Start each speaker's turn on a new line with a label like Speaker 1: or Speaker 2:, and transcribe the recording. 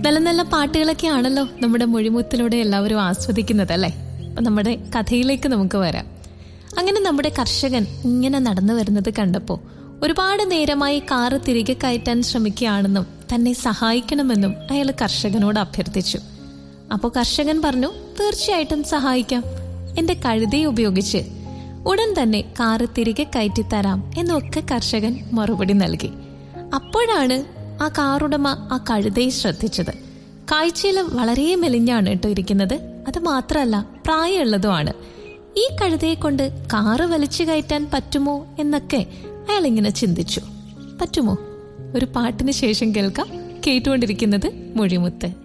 Speaker 1: നല്ല നല്ല പാട്ടുകളൊക്കെ ആണല്ലോ നമ്മുടെ മൊഴിമുത്തിലൂടെ എല്ലാവരും ആസ്വദിക്കുന്നത് അല്ലേ അപ്പൊ നമ്മുടെ കഥയിലേക്ക് നമുക്ക് വരാം അങ്ങനെ നമ്മുടെ കർഷകൻ ഇങ്ങനെ നടന്നു വരുന്നത് കണ്ടപ്പോൾ ഒരുപാട് നേരമായി കാറ് തിരികെ കയറ്റാൻ ശ്രമിക്കുകയാണെന്നും തന്നെ സഹായിക്കണമെന്നും അയാൾ കർഷകനോട് അഭ്യർത്ഥിച്ചു അപ്പോൾ കർഷകൻ പറഞ്ഞു തീർച്ചയായിട്ടും സഹായിക്കാം എന്റെ കഴുതയെ ഉപയോഗിച്ച് ഉടൻ തന്നെ കാറ് തിരികെ കയറ്റിത്തരാം എന്നൊക്കെ കർഷകൻ മറുപടി നൽകി അപ്പോഴാണ് ആ കാറുടമ ആ കഴുതയെ ശ്രദ്ധിച്ചത് കാഴ്ചയിൽ വളരെ മെലിഞ്ഞാണ് കേട്ടോ ഇരിക്കുന്നത് അത് മാത്രമല്ല പ്രായമുള്ളതുമാണ് ഈ കഴുതയെ കൊണ്ട് കാറ് വലിച്ചു കയറ്റാൻ പറ്റുമോ എന്നൊക്കെ അയാൾ ഇങ്ങനെ ചിന്തിച്ചു പറ്റുമോ ഒരു പാട്ടിന് ശേഷം കേൾക്കാം കേട്ടുകൊണ്ടിരിക്കുന്നത് മൊഴിമുത്ത്